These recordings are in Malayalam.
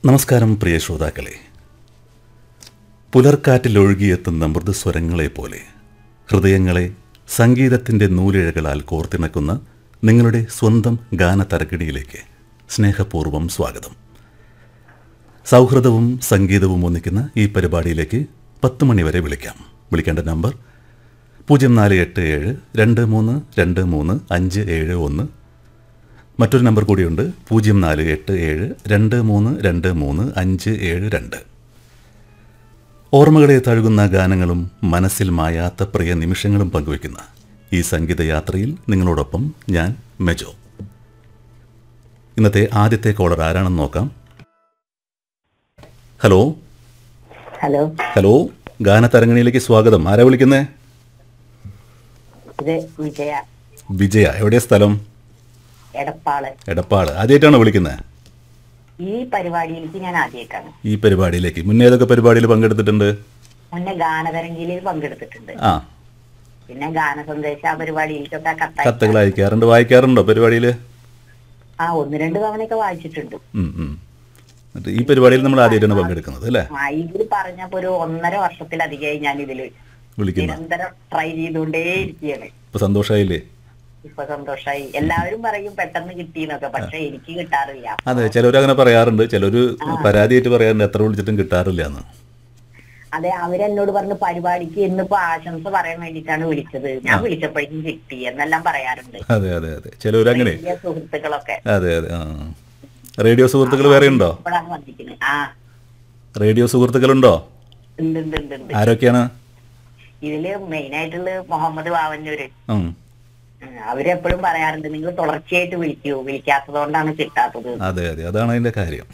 നമസ്കാരം പ്രിയ ശ്രോതാക്കളെ പുലർക്കാറ്റിലൊഴുകിയെത്തുന്ന മൃദുസ്വരങ്ങളെ പോലെ ഹൃദയങ്ങളെ സംഗീതത്തിൻ്റെ നൂലിഴകളാൽ കോർത്തിണക്കുന്ന നിങ്ങളുടെ സ്വന്തം ഗാനതരക്കിടിയിലേക്ക് സ്നേഹപൂർവ്വം സ്വാഗതം സൗഹൃദവും സംഗീതവും ഒന്നിക്കുന്ന ഈ പരിപാടിയിലേക്ക് പത്ത് മണിവരെ വിളിക്കാം വിളിക്കേണ്ട നമ്പർ പൂജ്യം നാല് എട്ട് ഏഴ് രണ്ട് മൂന്ന് രണ്ട് മൂന്ന് അഞ്ച് ഏഴ് ഒന്ന് മറ്റൊരു നമ്പർ കൂടിയുണ്ട് പൂജ്യം നാല് എട്ട് ഏഴ് രണ്ട് മൂന്ന് രണ്ട് മൂന്ന് അഞ്ച് ഏഴ് രണ്ട് ഓർമ്മകളെ തഴുകുന്ന ഗാനങ്ങളും മനസ്സിൽ മായാത്ത പ്രിയ നിമിഷങ്ങളും പങ്കുവയ്ക്കുന്ന ഈ സംഗീതയാത്രയിൽ നിങ്ങളോടൊപ്പം ഞാൻ മെജോ ഇന്നത്തെ ആദ്യത്തെ കോളർ ആരാണെന്ന് നോക്കാം ഹലോ ഹലോ ഹലോ ഗാനതരങ്ങണിയിലേക്ക് സ്വാഗതം ആരാ വിളിക്കുന്നേ ഇത് വിജയ വിജയ എവിടെയാ സ്ഥലം എടപ്പാള് എടപ്പാട് ആദ്യമായിട്ടാണോ വിളിക്കുന്നത് ഈ പരിപാടിയിലേക്ക് ഞാൻ ആദ്യമായിട്ടാണ് ഈ പരിപാടിയിലേക്ക് മുന്നേ ഏതൊക്കെ പരിപാടിയിൽ പങ്കെടുത്തിട്ടുണ്ട് മുന്നേ ഗാനതരംഗിയിൽ പങ്കെടുത്തിട്ടുണ്ട് ആ പിന്നെ ഗാന സന്ദേശ ആ പരിപാടിയിലേക്കൊക്കെ കത്തായി കത്തുകൾ അയക്കാറുണ്ട് വായിക്കാറുണ്ടോ പരിപാടിയിൽ ആ ഒന്ന് രണ്ട് തവണയൊക്കെ വായിച്ചിട്ടുണ്ട് എന്നിട്ട് ഈ പരിപാടിയിൽ നമ്മൾ ആദ്യമായിട്ടാണ് പങ്കെടുക്കുന്നത് അല്ലേ ആ ഇതിൽ പറഞ്ഞപ്പോ ഒരു ഒന്നര വർഷത്തിലധികമായി ഞാൻ ഇതില് വിളിക്കുന്ന നിരന്തരം ട്രൈ ചെയ്തുകൊണ്ടേ ഇരിക്കുകയാണ് ഇപ്പൊ സന്തോഷമായില്ലേ ഇപ്പൊ സന്തോഷായി എല്ലാവരും പറയും പെട്ടെന്ന് കിട്ടിയെന്നൊക്കെ പക്ഷെ എനിക്ക് കിട്ടാറില്ല അതെ ചിലർ അങ്ങനെ പറയാറുണ്ട് ചിലർ പരാതിയായിട്ട് പറയാറുണ്ട് എത്ര വിളിച്ചിട്ടും കിട്ടാറില്ല എന്ന് അതെ അവരെന്നോട് പറഞ്ഞു പരിപാടിക്ക് ഇന്നിപ്പോ ആശംസ പറയാൻ വേണ്ടിയിട്ടാണ് വിളിച്ചത് ഞാൻ വിളിച്ചപ്പോഴേക്കും കിട്ടി എന്നെല്ലാം പറയാറുണ്ട് അതെ അതെ അതെ ചിലർ അങ്ങനെ വലിയ സുഹൃത്തുക്കളൊക്കെ അതെ അതെ ആ റേഡിയോ സുഹൃത്തുക്കൾ വേറെ ഉണ്ടോ ഇപ്പോഴാണ് വന്നിരിക്കുന്നത് ആ റേഡിയോ സുഹൃത്തുക്കളുണ്ടോ ഉണ്ട് ഉണ്ട് ഉണ്ട് ഉണ്ട് ആരൊക്കെയാണ് ഇതില് മെയിൻ ആയിട്ടുള്ള മുഹമ്മദ് വാവന്നൂര് ഉം. ഉം, അവരെപ്പോഴും പറയാറുണ്ട് നിങ്ങൾ തുടർച്ചയായിട്ട് വിളിക്കൂ വിളിക്കാത്തത് കൊണ്ടാണ് കിട്ടാത്തത് അതെ അതെ അതാണ് അതിന്റെ കാര്യം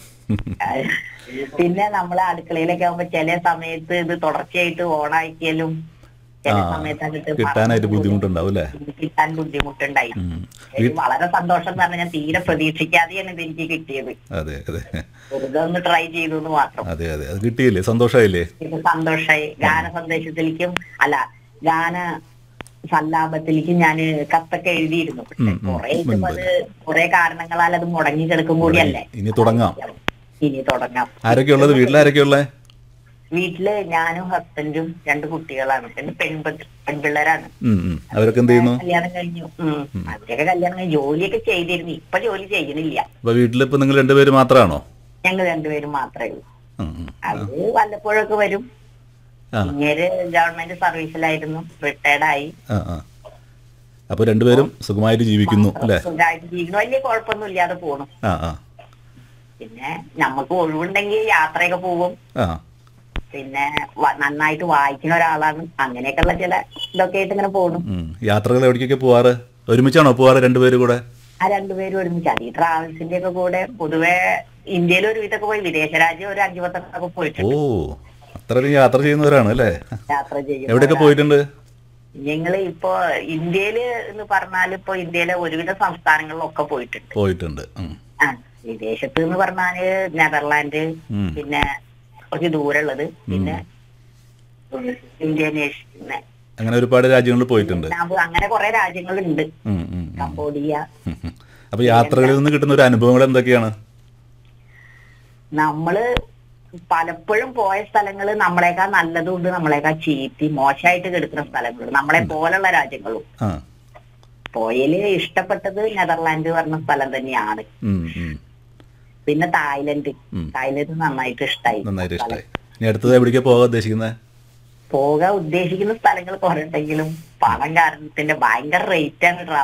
പിന്നെ നമ്മളെ അടുക്കളയിലൊക്കെ ആവുമ്പോ ചില സമയത്ത് ഇത് തുടർച്ചയായിട്ട് ഓണാക്കിയാലും ചില ആ, സമയത്ത് അങ്ങോട്ട് കിട്ടാനായിട്ട് ബുദ്ധിമുട്ടുണ്ടാവും അല്ലേ കിട്ടാൻ ബുദ്ധിമുട്ടുണ്ടായി ഉം. ഇത് വളരെ സന്തോഷം എന്ന് പറഞ്ഞാൽ ഞാൻ തീരെ പ്രതീക്ഷിക്കാതെയാണ് ഇത് എനിക്ക് കിട്ടിയത് അതെ അതെ വെറുതെ ഒന്ന് ട്രൈ ചെയ്തു എന്ന് മാത്രം അതെ അതെ അത് കിട്ടിയില്ലേ സന്തോഷമായില്ലേ ഇത് സന്തോഷായി ഗാന സന്ദേശത്തിലേക്കും അല്ല ഗാന സല്ലാപത്തിലേക്കും ഞാൻ കത്തൊക്കെ എഴുതിയിരുന്നു പക്ഷെ ഉം, ഉം. കുറെ അത് കുറെ കാരണങ്ങളാൽ അത് മുടങ്ങി കിടക്കും കൂടിയല്ലേ ഇനി തുടങ്ങാം ഇനി തുടങ്ങാം ആരൊക്കെയുള്ളത് വീട്ടിൽ ആരൊക്കെയുള്ളത് വീട്ടില് ഞാനും ഹസ്ബൻഡും രണ്ട് കുട്ടികളാണ് പിന്നെ പെൺപ പെൺപിള്ളേരാണ് ഉം, ഉം. അവരൊക്കെ എന്ത് ചെയ്യുന്നു കല്യാണം കഴിഞ്ഞു ഉം. അവരൊക്കെ കല്യാണം കഴിഞ്ഞു ജോലിയൊക്കെ ചെയ്തിരുന്നു ഇപ്പൊ ജോലി ചെയ്യണില്ല അപ്പൊ വീട്ടിലിപ്പോ നിങ്ങൾ രണ്ടുപേര് മാത്രമാണോ ഞങ്ങൾ രണ്ടുപേരും മാത്രമേ ഉള്ളൂ ഉം, ഉം. അത് വല്ലപ്പോഴൊക്കെ വരും ആ ഇങ്ങനെ ഗവൺമെന്റ് സർവീസിലായിരുന്നു റിട്ടയർഡ് ആയി ആ ആ അപ്പൊ രണ്ടുപേരും സുഖമായിട്ട് ജീവിക്കുന്നു അല്ലേ സുഖമായിട്ട് ജീവിക്കുന്നു വലിയ കുഴപ്പമൊന്നും ഇല്ലാതെ പോണു ആ ആ പിന്നെ നമുക്ക് ഒഴിവുണ്ടെങ്കിൽ യാത്രയൊക്കെ പോകും ആ പിന്നെ വ- നന്നായിട്ട് വായിക്കുന്ന ഒരാളാണ് അങ്ങനെയൊക്കെയുള്ള ചില ഇതൊക്കെ ആയിട്ട് ഇങ്ങനെ പോണു ഉം. യാത്രകൾ എവിടേക്കൊക്കെ പോവാറ് ഒരുമിച്ചാണോ പോവാറ് രണ്ടുപേരും കൂടെ ആ രണ്ടുപേരും ഒരുമിച്ച് ഈ ട്രാവൽസിന്റെ ഒക്കെ കൂടെ പൊതുവെ ഇന്ത്യയിൽ ഒരു ഇതൊക്കെ പോയി വിദേശ രാജ്യം ഒരു അഞ്ചു പത്തൊക്കെ ഓ പോയിട്ടുണ്ട് അത്രയും യാത്ര ചെയ്യുന്നവരാണ് അല്ലേ യാത്ര ചെയ്യും എവിടെയൊക്കെ പോയിട്ടുണ്ട് ഞങ്ങള് ഇപ്പോ ഇന്ത്യയില് എന്ന് പറഞ്ഞാൽ ഇപ്പൊ ഇന്ത്യയിലെ ഒരുവിധ സംസ്ഥാനങ്ങളിലൊക്കെ പോയിട്ടുണ്ട് പോയിട്ടുണ്ട് ഉം. ആ വിദേശത്ത് എന്ന് പറഞ്ഞാല് നെതർലാൻഡ് ഉം. പിന്നെ കുറച്ച് ദൂരമുള്ളത് പിന്നെ ഇന്തോനേഷ്യ പിന്നെ അങ്ങനെ ഒരുപാട് രാജ്യങ്ങളിൽ പോയിട്ടുണ്ട് വിയറ്റ്നാം, അങ്ങനെ കുറെ രാജ്യങ്ങളുണ്ട് ഉം, ഉം, ഉം. കംബോഡിയ ഉം, ഉം. അപ്പൊ യാത്രകളിൽ നിന്ന് കിട്ടുന്ന ഒരു അനുഭവങ്ങൾ എന്തൊക്കെയാണ് നമ്മള് പലപ്പോഴും പോയ സ്ഥലങ്ങള് നമ്മളെക്കാൾ നല്ലതുണ്ട് നമ്മളെക്കാൾ ചീത്തി മോശമായിട്ട് കിടക്കുന്ന സ്ഥലങ്ങളുണ്ട് നമ്മളെ പോലുള്ള രാജ്യങ്ങളും ആ പോയതില് ഇഷ്ടപ്പെട്ടത് നെതർലാൻഡ് പറഞ്ഞ സ്ഥലം തന്നെയാണ് ഉം, ഉം. പിന്നെ തായ്ലൻഡ് ഉം. തായ്ലൻഡ് നന്നായിട്ട് ഇഷ്ടായി നന്നായിട്ട് ഇഷ്ടമായി ഇനി അടുത്തത് എവിടേക്കാ പോകാൻ ഉദ്ദേശിക്കുന്നത് പോകാൻ ഉദ്ദേശിക്കുന്ന സ്ഥലങ്ങൾ കുറെ ഉണ്ടെങ്കിലും പണം കാരണത്തിന്റെ ഭയങ്കര റേറ്റ് ആണ്